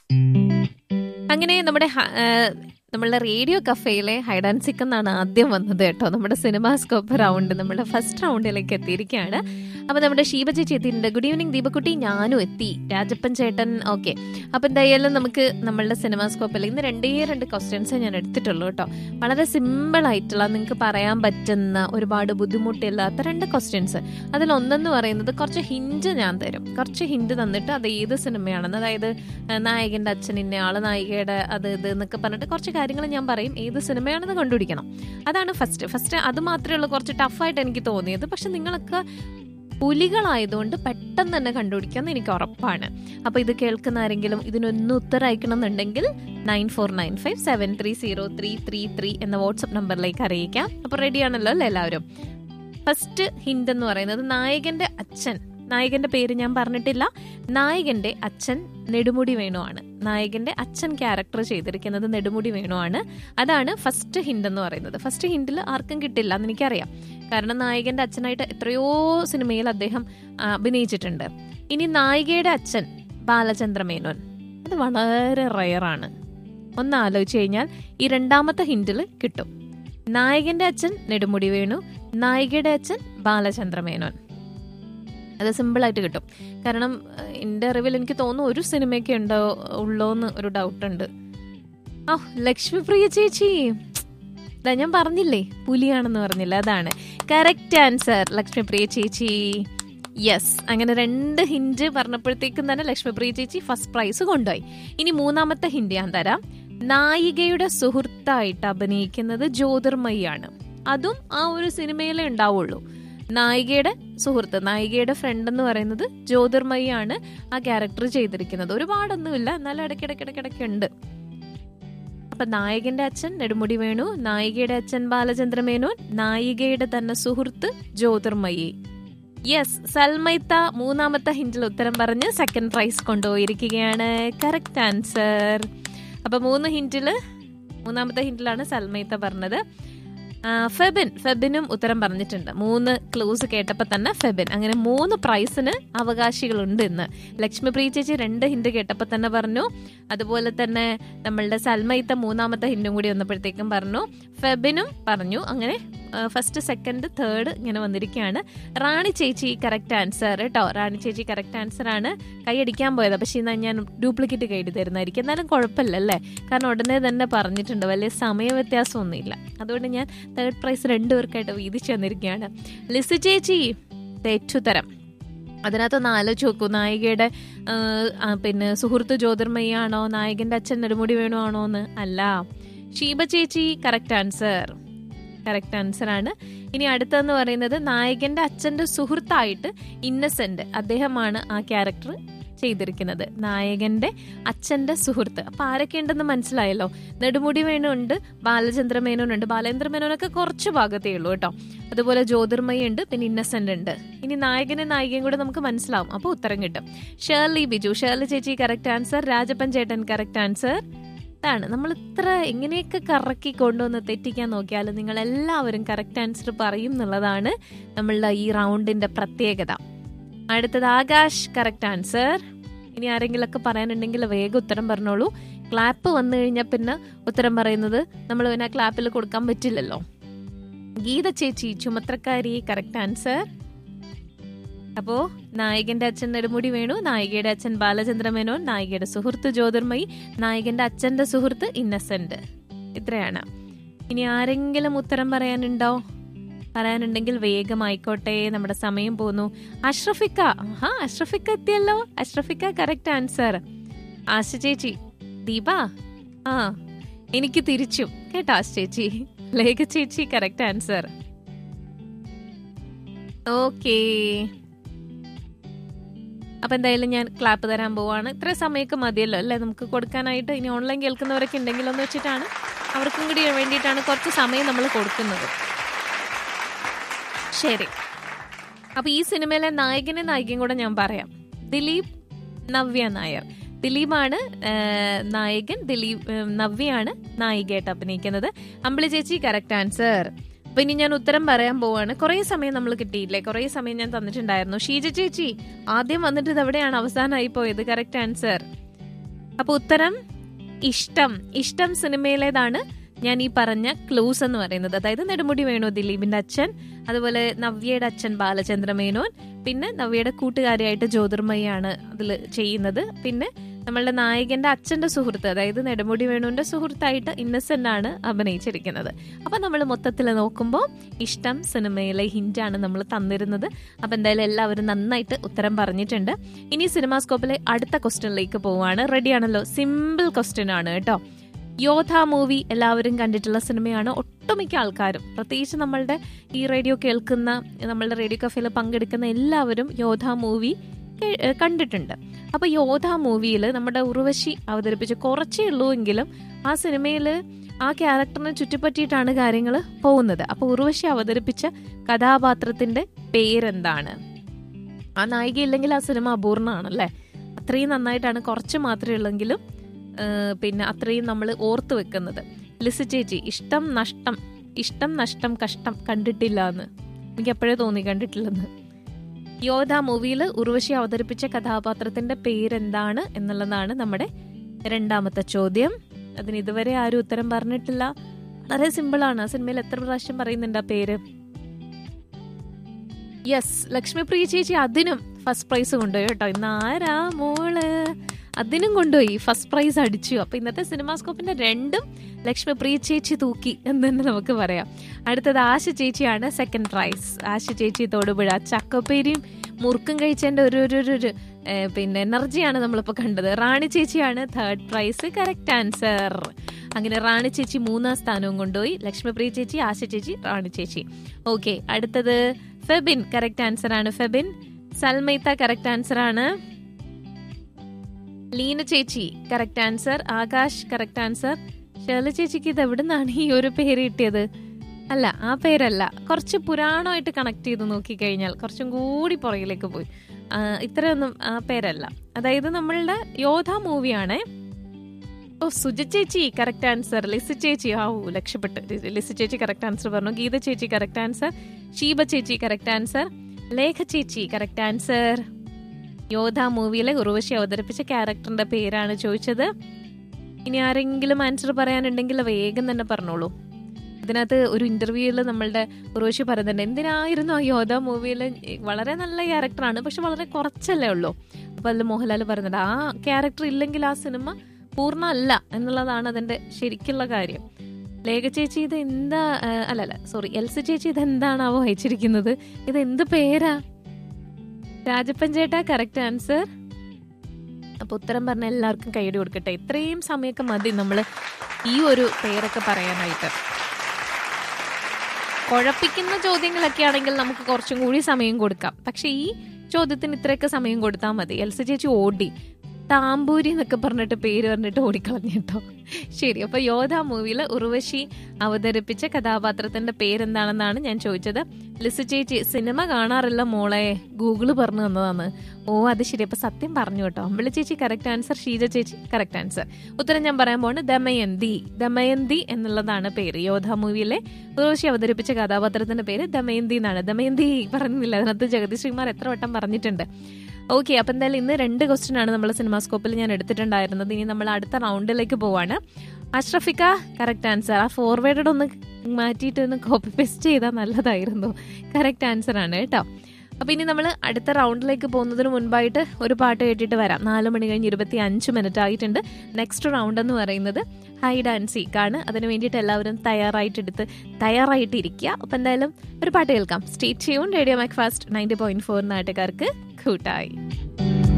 അങ്ങനെ നമ്മുടെ ഹ- ആ, നമ്മളുടെ റേഡിയോ കഫേയിലെ ഹൈഡ് ആൻഡ് സിക്ക് എന്നാണ് ആദ്യം വന്നത് കേട്ടോ നമ്മുടെ സിനിമാസ്കോപ്പ് റൗണ്ട് നമ്മുടെ ഫസ്റ്റ് റൗണ്ടിലേക്ക് എത്തിയിരിക്കുകയാണ് അപ്പൊ നമ്മുടെ ഷീബ ചേച്ചി എത്തിയിട്ടുണ്ട് ഗുഡ് ഈവനിങ് ദീപക്കുട്ടി ഞാനും എത്തി രാജപ്പൻ ചേട്ടൻ ഓക്കെ അപ്പൊ എന്തായാലും നമുക്ക് നമ്മളുടെ സിനിമാസ്കോപ്പിൽ ഇന്ന് രണ്ടേ രണ്ട് ക്വസ്റ്റ്യൻസേ ഞാൻ എടുത്തിട്ടുള്ളൂ കേട്ടോ വളരെ സിമ്പിൾ ആയിട്ടുള്ള നിങ്ങൾക്ക് പറയാൻ പറ്റുന്ന ഒരുപാട് ബുദ്ധിമുട്ടില്ലാത്ത രണ്ട് ക്വസ്റ്റ്യൻസ് അതിൽ ഒന്നെന്ന് പറയുന്നത് കുറച്ച് ഹിന്റ് ഞാൻ തരും കുറച്ച് ഹിന്റ് തന്നിട്ട് അത് ഏത് സിനിമയാണെന്ന് അതായത് ആ, നായകന്റെ അച്ഛൻ ഇന്ന ആള് നായികയുടെ അത് ഇത് എന്നൊക്കെ പറഞ്ഞിട്ട് കുറച്ച് കാര്യങ്ങൾ ഞാൻ പറയും ഏത് സിനിമയാണെന്ന് കണ്ടുപിടിക്കണം അതാണ് ഫസ്റ്റ് ഫസ്റ്റ് അത് മാത്രമേ ഉള്ളൂ കുറച്ച് ടഫായിട്ട് എനിക്ക് തോന്നിയത് പക്ഷെ നിങ്ങളൊക്കെ പുലികളായതുകൊണ്ട് പെട്ടെന്ന് തന്നെ കണ്ടുപിടിക്കാമെന്ന് എനിക്ക് ഉറപ്പാണ് അപ്പൊ ഇത് കേൾക്കുന്ന ആരെങ്കിലും ഇതിനൊന്നും ഉത്തരം അയക്കണം എന്നുണ്ടെങ്കിൽ nine four nine five seven three zero three three three എന്ന വാട്സപ്പ് നമ്പറിലേക്ക് അറിയിക്കാം അപ്പൊ റെഡിയാണല്ലോ അല്ലേ എല്ലാവരും ഫസ്റ്റ് ഹിന്റ് എന്ന് പറയുന്നത് നായകന്റെ അച്ഛൻ നായകന്റെ പേര് ഞാൻ പറഞ്ഞിട്ടില്ല നായകന്റെ അച്ഛൻ നെടുമുടി വേണുവാണ് നായകന്റെ അച്ഛൻ ക്യാരക്ടർ ചെയ്തിരിക്കുന്നത് നെടുമുടി വേണുവാണ് അതാണ് ഫസ്റ്റ് ഹിന്റ് എന്ന് പറയുന്നത് ഫസ്റ്റ് ഹിന്റിൽ ആർക്കും കിട്ടില്ല എന്ന് എനിക്കറിയാം കാരണം നായകന്റെ അച്ഛനായിട്ട് എത്രയോ സിനിമയിൽ അദ്ദേഹം ആ, അഭിനയിച്ചിട്ടുണ്ട് ഇനി നായികയുടെ അച്ഛൻ ബാലചന്ദ്ര മേനോൻ അത് വളരെ റയറാണ് ഒന്ന് ആലോചിച്ച് കഴിഞ്ഞാൽ ഈ രണ്ടാമത്തെ ഹിന്റിൽ കിട്ടും നായകന്റെ അച്ഛൻ നെടുമുടി വേണു നായികയുടെ അച്ഛൻ ബാലചന്ദ്ര മേനോൻ അത് സിമ്പിളായിട്ട് കിട്ടും കാരണം ഏഹ്, എൻ്റെ അറിവിൽ എനിക്ക് തോന്നുന്നു ഒരു സിനിമയൊക്കെ ഉണ്ടോ ഉള്ളോന്ന് ഒരു ഡൗട്ട് ഉണ്ട് ആ ലക്ഷ്മിപ്രിയ ചേച്ചി ഇതാ ഞാൻ പറഞ്ഞില്ലേ പുലിയാണെന്ന് പറഞ്ഞില്ല അതാണ് കറക്റ്റ് ആൻസർ ലക്ഷ്മിപ്രിയ ചേച്ചി യെസ് അങ്ങനെ രണ്ട് ഹിന്റ് പറഞ്ഞപ്പോഴത്തേക്കും തന്നെ ലക്ഷ്മിപ്രിയ ചേച്ചി ഫസ്റ്റ് പ്രൈസ് കൊണ്ടുപോയി ഇനി മൂന്നാമത്തെ ഹിന്റ് ഞാൻ തരാം നായികയുടെ സുഹൃത്തായിട്ട് അഭിനയിക്കുന്നത് ജ്യോതിർമയാണ് അതും ആ ഒരു സിനിമയിലേ ഉണ്ടാവുള്ളൂ നായികയുടെ സുഹൃത്ത് നായികയുടെ ഫ്രണ്ട് എന്ന് പറയുന്നത് ജ്യോതിർമയാണ് ആ ക്യാരക്ടർ ചെയ്തിരിക്കുന്നത് ഒരുപാടൊന്നുമില്ല എന്നാലും ഇടയ്ക്കിടയ്ക്കിടയ്ക്കിടയ്ക്ക് ഉണ്ട് അപ്പൊ നായകന്റെ അച്ഛൻ നെടുമുടി വേണു നായികയുടെ അച്ഛൻ ബാലചന്ദ്ര മേനോൻ നായികയുടെ തന്നെ സുഹൃത്ത് ജ്യോതിർമയി യെസ് സൽമൈത്ത മൂന്നാമത്തെ ഹിന്റിൽ ഉത്തരം പറഞ്ഞ് സെക്കൻഡ് പ്രൈസ് കൊണ്ടുപോയിരിക്കുകയാണ് കറക്റ്റ് ആൻസർ അപ്പൊ മൂന്ന് ഹിന്റില് മൂന്നാമത്തെ ഹിന്റിലാണ് സൽമൈത്ത പറഞ്ഞത് ആ, ഫെബിൻ ഫെബിനും ഉത്തരം പറഞ്ഞിട്ടുണ്ട് മൂന്ന് ക്ലൂസ് കേട്ടപ്പോൾ തന്നെ ഫെബിൻ അങ്ങനെ മൂന്ന് പ്രൈസിന് അവകാശികളുണ്ട് ഇന്ന് ലക്ഷ്മി പ്രിയ ചേച്ചി രണ്ട് ഹിന്റ് കേട്ടപ്പോൾ തന്നെ പറഞ്ഞു അതുപോലെ തന്നെ നമ്മളുടെ സൽമയിത്ത മൂന്നാമത്തെ ഹിന്റും കൂടി വന്നപ്പോഴത്തേക്കും പറഞ്ഞു ഫെബിനും പറഞ്ഞു അങ്ങനെ ഫസ്റ്റ് സെക്കൻഡ് തേർഡ് ഇങ്ങനെ വന്നിരിക്കുകയാണ് റാണി ചേച്ചി കറക്റ്റ് ആൻസർ കേട്ടോ റാണി ചേച്ചി കറക്റ്റ് ആൻസർ ആണ് കൈയടിക്കാൻ പോയത് പക്ഷേ ഇന്ന് ഞാൻ ഡ്യൂപ്ലിക്കേറ്റ് കൈയ്യടി തരുന്നതായിരിക്കും എന്നാലും കുഴപ്പമില്ല അല്ലേ കാരണം ഉടനെ തന്നെ പറഞ്ഞിട്ടുണ്ട് വലിയ സമയ വ്യത്യാസമൊന്നുമില്ല അതുകൊണ്ട് ഞാൻ തേർഡ് പ്രൈസ് രണ്ടുപേർക്കായിട്ട് വീതിച്ചു തന്നിരിക്കുകയാണ് ലിസി ചേച്ചി തെറ്റുത്തരം അതിനകത്തൊന്ന് ആലോചിച്ച് നോക്കൂ നായികയുടെ ആ, ആ, പിന്നെ സുഹൃത്ത് ജ്യോതിർമയാണോ നായകന്റെ അച്ഛൻ നെടുമുടി വേണുവാണോ എന്ന് അല്ല ഷീബ ചേച്ചി കറക്റ്റ് ആൻസർ കറക്റ്റ് ആൻസർ ആണ് ഇനി അടുത്തെന്ന് പറയുന്നത് നായകന്റെ അച്ഛന്റെ സുഹൃത്തായിട്ട് ഇന്നസെന്റ് അദ്ദേഹമാണ് ആ ക്യാരക്ടർ ചെയ്തിരിക്കുന്നത് നായകന്റെ അച്ഛന്റെ സുഹൃത്ത് അപ്പൊ ആരൊക്കെ ഉണ്ടെന്ന് മനസ്സിലായല്ലോ നെടുമുടി മേനോനുണ്ട് ബാലചന്ദ്ര മേനോനുണ്ട് ബാലേന്ദ്ര മേനോനൊക്കെ കുറച്ച് ഭാഗത്തേ ഉള്ളൂ കേട്ടോ അതുപോലെ ജ്യോതിർമയി ഉണ്ട് പിന്നെ ഇന്നസെന്റ് ഉണ്ട് ഇനി നായകനെ നായികയും കൂടെ നമുക്ക് മനസ്സിലാവും അപ്പൊ ഉത്തരം കിട്ടും ഷേർലി ബിജു ഷേർലി ചേച്ചി കറക്റ്റ് ആൻസർ രാജപ്പൻ ചേട്ടൻ കറക്റ്റ് ആൻസർ ഇതാണ് നമ്മൾ ഇത്ര എങ്ങനെയൊക്കെ കറക്കി കൊണ്ടുവന്ന് തെറ്റിക്കാൻ നോക്കിയാലും നിങ്ങൾ എല്ലാവരും കറക്റ്റ് ആൻസർ പറയും എന്നുള്ളതാണ് നമ്മളുടെ ഈ റൗണ്ടിന്റെ പ്രത്യേകത അടുത്തത് ആകാശ് കറക്റ്റ് ആൻസർ ഇനി ആരെങ്കിലൊക്കെ പറയാനുണ്ടെങ്കിൽ വേഗം ഉത്തരം പറഞ്ഞോളൂ ക്ലാപ്പ് വന്നു കഴിഞ്ഞാൽ പിന്നെ ഉത്തരം പറയുന്നത് നമ്മൾ പിന്നെ ആ ക്ലാപ്പിൽ കൊടുക്കാൻ പറ്റില്ലല്ലോ ഗീത ചേച്ചി ചുമത്രക്കാരി കറക്റ്റ് ആൻസർ അപ്പോ നായകന്റെ അച്ഛൻ നെടുമുടി വേണു നായികയുടെ അച്ഛൻ ബാലചന്ദ്ര മേനോൻ നായികയുടെ സുഹൃത്ത് ജ്യോതിർമയി നായകന്റെ അച്ഛന്റെ സുഹൃത്ത് ഇന്നസെന്റ് ഇത്രയാണ് ഇനി ആരെങ്കിലും ഉത്തരം പറയാനുണ്ടോ പറയാനുണ്ടെങ്കിൽ വേഗം ആയിക്കോട്ടെ നമ്മുടെ സമയം പോന്നു അഷ്റഫിക്ക ആ അഷ്റഫിക്ക എത്തിയല്ലോ അഷ്റഫിക്ക കറക്റ്റ് ആൻസർ ആശ ചേച്ചി ദീപ ആ എനിക്ക് തിരിച്ചും കേട്ടോ ആശ ചേച്ചി ലേഖ ചേച്ചി കറക്റ്റ് ആൻസർ ഓക്കേ അപ്പൊ എന്തായാലും ഞാൻ ക്ലാപ്പ് തരാൻ പോവാണ് ഇത്ര സമയമൊക്കെ മതിയല്ലോ അല്ലേ നമുക്ക് കൊടുക്കാനായിട്ട് ഇനി ഓൺലൈൻ കേൾക്കുന്നവരൊക്കെ ഉണ്ടെങ്കിൽ എന്ന് വെച്ചിട്ടാണ് അവർക്കും കൂടി വേണ്ടിയിട്ടാണ് കുറച്ച് സമയം നമ്മൾ കൊടുക്കുന്നത് ശരി അപ്പൊ ഈ സിനിമയിലെ നായകനെ നായികയും കൂടെ ഞാൻ പറയാം ദിലീപ് നവ്യ നായർ ദിലീപാണ് ആ, നായകൻ ദിലീപ് ഉം, നവ്യയാണ് നായികയായിട്ട് അഭിനയിക്കുന്നത് അമ്പിളി ചേച്ചി കറക്റ്റ് ആൻസർ അപ്പൊ ഇനി ഞാൻ ഉത്തരം പറയാൻ പോവാണ് കുറെ സമയം നമ്മൾ കിട്ടിയില്ലേ കുറെ സമയം ഞാൻ തന്നിട്ടുണ്ടായിരുന്നു ഷീജ ചേച്ചി ആദ്യം വന്നിട്ട് ഇത് എവിടെയാണ് അവസാനമായി പോയത് കറക്റ്റ് ആൻസർ അപ്പൊ ഉത്തരം ഇഷ്ടം ഇഷ്ടം സിനിമയിലേതാണ് ഞാൻ ഈ പറഞ്ഞ ക്ലൂസ് എന്ന് പറയുന്നത് അതായത് നെടുമുടി വേണു ദിലീപിന്റെ അച്ഛൻ അതുപോലെ നവ്യയുടെ അച്ഛൻ ബാലചന്ദ്ര മേനോൻ പിന്നെ നവ്യയുടെ കൂട്ടുകാരിയായിട്ട് ജ്യോതിർമയാണ് അതിൽ ചെയ്യുന്നത് പിന്നെ നമ്മളുടെ നായകന്റെ അച്ഛന്റെ സുഹൃത്ത് അതായത് നെടുമുടി വേണുവിന്റെ സുഹൃത്തായിട്ട് ഇന്നസെന്റ് ആണ് അഭിനയിച്ചിരിക്കുന്നത് അപ്പൊ നമ്മൾ മൊത്തത്തിൽ നോക്കുമ്പോൾ ഇഷ്ടം സിനിമയിലെ ഹിന്റാണ് നമ്മൾ തന്നിരുന്നത് അപ്പൊ എന്തായാലും എല്ലാവരും നന്നായിട്ട് ഉത്തരം പറഞ്ഞിട്ടുണ്ട് ഇനി സിനിമാസ്കോപ്പിലെ അടുത്ത ക്വസ്റ്റ്യനിലേക്ക് പോവാണ് റെഡിയാണല്ലോ സിമ്പിൾ ക്വസ്റ്റ്യൻ ആണ് കേട്ടോ യോധ മൂവി എല്ലാവരും കണ്ടിട്ടുള്ള സിനിമയാണ് ഒട്ടുമിക്ക ആൾക്കാരും പ്രത്യേകിച്ച് നമ്മളുടെ ഈ റേഡിയോ കേൾക്കുന്ന നമ്മളുടെ റേഡിയോ കഫേയിൽ പങ്കെടുക്കുന്ന എല്ലാവരും യോധ മൂവി കണ്ടിട്ടുണ്ട് അപ്പൊ യോധ മൂവിയിൽ നമ്മുടെ ഉർവശി അവതരിപ്പിച്ച് കുറച്ചേ ഉള്ളൂ എങ്കിലും ആ സിനിമയിൽ ആ ക്യാരക്ടറിനെ ചുറ്റിപ്പറ്റിയിട്ടാണ് കാര്യങ്ങൾ പോകുന്നത് അപ്പൊ ഉർവശി അവതരിപ്പിച്ച കഥാപാത്രത്തിന്റെ പേരെന്താണ് ആ നായിക ഇല്ലെങ്കിൽ ആ സിനിമ അപൂർണമാണല്ലേ അത്രയും നന്നായിട്ടാണ് കുറച്ച് മാത്രമേ ഉള്ളെങ്കിലും പിന്നെ അത്രയും നമ്മൾ ഓർത്ത് വെക്കുന്നത് ലിസി ചേച്ചി ഇഷ്ടം നഷ്ടം ഇഷ്ടം നഷ്ടം കഷ്ടം കണ്ടിട്ടില്ല എന്ന് എനിക്ക് എപ്പോഴേ തോന്നി കണ്ടിട്ടില്ലെന്ന് യോധ മൂവിയിൽ ഉർവശി അവതരിപ്പിച്ച കഥാപാത്രത്തിന്റെ പേരെന്താണ് എന്നുള്ളതാണ് നമ്മുടെ രണ്ടാമത്തെ ചോദ്യം അതിന് ഇതുവരെ ആരും ഉത്തരം പറഞ്ഞിട്ടില്ല വളരെ സിമ്പിൾ ആണ് ആ സിനിമയിൽ എത്ര പ്രാവശ്യം പറയുന്നുണ്ട് ആ പേര് യെസ് ലക്ഷ്മിപ്രിയ ചേച്ചി അതിനും ഫസ്റ്റ് പ്രൈസ് കൊണ്ടുപോയി കേട്ടോ ഇന്ന് ആരാ മോള് അതിനും കൊണ്ടുപോയി ഫസ്റ്റ് പ്രൈസ് അടിച്ചു അപ്പൊ ഇന്നത്തെ സിനിമാസ്കോപ്പിന്റെ രണ്ടും ലക്ഷ്മിപ്രിയ ചേച്ചി തൂക്കി എന്ന് തന്നെ നമുക്ക് പറയാം അടുത്തത് ആശ ചേച്ചിയാണ് സെക്കൻഡ് പ്രൈസ് ആശ ചേച്ചി തൊടുപുഴ ചക്കപ്പേരിയും മുറുക്കും കഴിച്ചതിന്റെ ഒരു ഒരു ഒരു പിന്നെ എനർജിയാണ് നമ്മളിപ്പോൾ കണ്ടത് റാണി ചേച്ചിയാണ് തേർഡ് പ്രൈസ് കറക്റ്റ് ആൻസർ അങ്ങനെ റാണി ചേച്ചി മൂന്നാം സ്ഥാനവും കൊണ്ടുപോയി ലക്ഷ്മിപ്രിയ ചേച്ചി ആശ ചേച്ചി റാണി ചേച്ചി ഓക്കെ അടുത്തത് ഫെബിൻ കറക്റ്റ് ആൻസർ ആണ് ഫെബിൻ സൽമൈത്ത കറക്റ്റ് ആൻസർ ആണ് ലീന ചേച്ചി correct answer Akash correct answer Sheela ചേച്ചിക്ക് ഇത് എവിടെ നിന്നാണ് ഈ ഒരു പേര് കിട്ടിയത് അല്ല ആ പേരല്ല കുറച്ച് പുരാണമായിട്ട് കണക്ട് ചെയ്ത് നോക്കിക്കഴിഞ്ഞാൽ കുറച്ചും കൂടി പുറകിലേക്ക് പോയി ഇത്രയൊന്നും ആ പേരല്ല അതായത് നമ്മളുടെ യോധ മൂവിയാണ് ഓ സുജ ചേച്ചി കറക്റ്റ് ആൻസർ ലിസി ചേച്ചി ആ ലക്ഷ്യപ്പെട്ട് ലിസി ചേച്ചി കറക്റ്റ് ആൻസർ പറഞ്ഞു ഗീത ചേച്ചി കറക്റ്റ് ആൻസർ ഷീബ ചേച്ചി കറക്റ്റ് ആൻസർ ലേഖ ചേച്ചി കറക്റ്റ് ആൻസർ യോധ മൂവിയിലെ ഉർവശി അവതരിപ്പിച്ച ക്യാരക്ടറിന്റെ പേരാണ് ചോദിച്ചത് ഇനി ആരെങ്കിലും ആൻസർ പറയാനുണ്ടെങ്കിൽ വേഗം തന്നെ പറഞ്ഞോളൂ ഇതിനകത്ത് ഒരു ഇന്റർവ്യൂവിൽ നമ്മളുടെ ഉർവശി പറയുന്നുണ്ട് എന്തിനായിരുന്നു ആ യോധ മൂവിയിൽ വളരെ നല്ല ക്യാരക്ടറാണ് പക്ഷെ വളരെ കുറച്ചല്ലേ ഉള്ളൂ അപ്പൊ അതിൽ മോഹൻലാൽ പറയുന്നുണ്ട് ആ ക്യാരക്ടർ ഇല്ലെങ്കിൽ ആ സിനിമ പൂർണ്ണ അല്ല എന്നുള്ളതാണ് അതിന്റെ ശരിക്കുള്ള കാര്യം ലേഖ ചേച്ചി ഇത് എന്താ അല്ലല്ല സോറി എൽസി ചേച്ചി ഇത് എന്താണാവോ അയച്ചിരിക്കുന്നത് ഇത് എന്ത് പേരാ രാജപ്പൻ ചേട്ടാ കറക്റ്റ് ആൻസർ അപ്പൊ ഉത്തരം പറഞ്ഞ എല്ലാവർക്കും കൈയടി കൊടുക്കട്ടെ ഇത്രയും സമയമൊക്കെ മതി നമ്മൾ ഈ ഒരു പേരൊക്കെ പറയാനായിട്ട് കുഴപ്പിക്കുന്ന ചോദ്യങ്ങളൊക്കെ ആണെങ്കിൽ നമുക്ക് കുറച്ചും കൂടി സമയം കൊടുക്കാം പക്ഷെ ഈ ചോദ്യത്തിന് ഇത്രയൊക്കെ സമയം കൊടുത്താൽ മതി എൽസി ചേച്ചി ഓടി താമ്പൂരി എന്നൊക്കെ പറഞ്ഞിട്ട് പേര് പറഞ്ഞിട്ട് ഓടിക്കളഞ്ഞു കേട്ടോ ശരി അപ്പൊ യോധ മൂവിയിൽ ഉർവശി അവതരിപ്പിച്ച കഥാപാത്രത്തിന്റെ പേരെന്താണെന്നാണ് ഞാൻ ചോദിച്ചത് ലിസു ചേച്ചി സിനിമ കാണാറില്ല മോളെ ഗൂഗിള് പറഞ്ഞു തന്നതാണ് ഓ അത് ശരി അപ്പൊ സത്യം പറഞ്ഞു കേട്ടോ അമ്പിളി ചേച്ചി കറക്റ്റ് ആൻസർ ഷീജ ചേച്ചി കറക്റ്റ് ആൻസർ ഉത്തരം ഞാൻ പറയാൻ പോണ് ദമയന്തി ദമയന്തി എന്നുള്ളതാണ് പേര് യോധ മൂവിയിലെ ഉർവശി അവതരിപ്പിച്ച കഥാപാത്രത്തിന്റെ പേര് ദമയന്തി എന്നാണ് ദമയന്തി പറഞ്ഞില്ല അതിനകത്ത് ജഗതി ശ്രീമാർ എത്ര വട്ടം പറഞ്ഞിട്ടുണ്ട് ഓക്കെ അപ്പം എന്തായാലും ഇന്ന് രണ്ട് ക്വസ്റ്റ്യൻ ആണ് നമ്മൾ സിനിമാസ്കോപ്പിൽ ഞാൻ എടുത്തിട്ടുണ്ടായിരുന്നത് ഇനി നമ്മൾ അടുത്ത റൗണ്ടിലേക്ക് പോവാണ് അഷ്റഫിക്ക കറക്റ്റ് ആൻസർ ആ ഫോർവേഡ് ഒന്ന് മാറ്റിയിട്ട് ഒന്ന് കോപ്പി പേസ്റ്റ് ചെയ്താൽ നല്ലതായിരുന്നു കറക്റ്റ് ആൻസർ ആണ് കേട്ടോ അപ്പൊ ഇനി നമ്മൾ അടുത്ത റൗണ്ടിലേക്ക് പോകുന്നതിന് മുൻപായിട്ട് ഒരു പാട്ട് കേട്ടിട്ട് വരാം നാല് മണി കഴിഞ്ഞ് ഇരുപത്തി അഞ്ച് മിനിറ്റ് ആയിട്ടുണ്ട് നെക്സ്റ്റ് റൗണ്ട് എന്ന് പറയുന്നത് ഹൈഡ് ആൻഡ് സീക്ക് ആണ് അതിന് വേണ്ടിയിട്ട് എല്ലാവരും തയ്യാറായിട്ടെടുത്ത് തയ്യാറായിട്ട് ഇരിക്കുക അപ്പൊ എന്തായാലും ഒരു പാട്ട് കേൾക്കാം സ്റ്റേറ്റ് ചെയ്യും radio Mac Fast ninety point four നാട്ടുകാർക്ക് കൂട്ടായി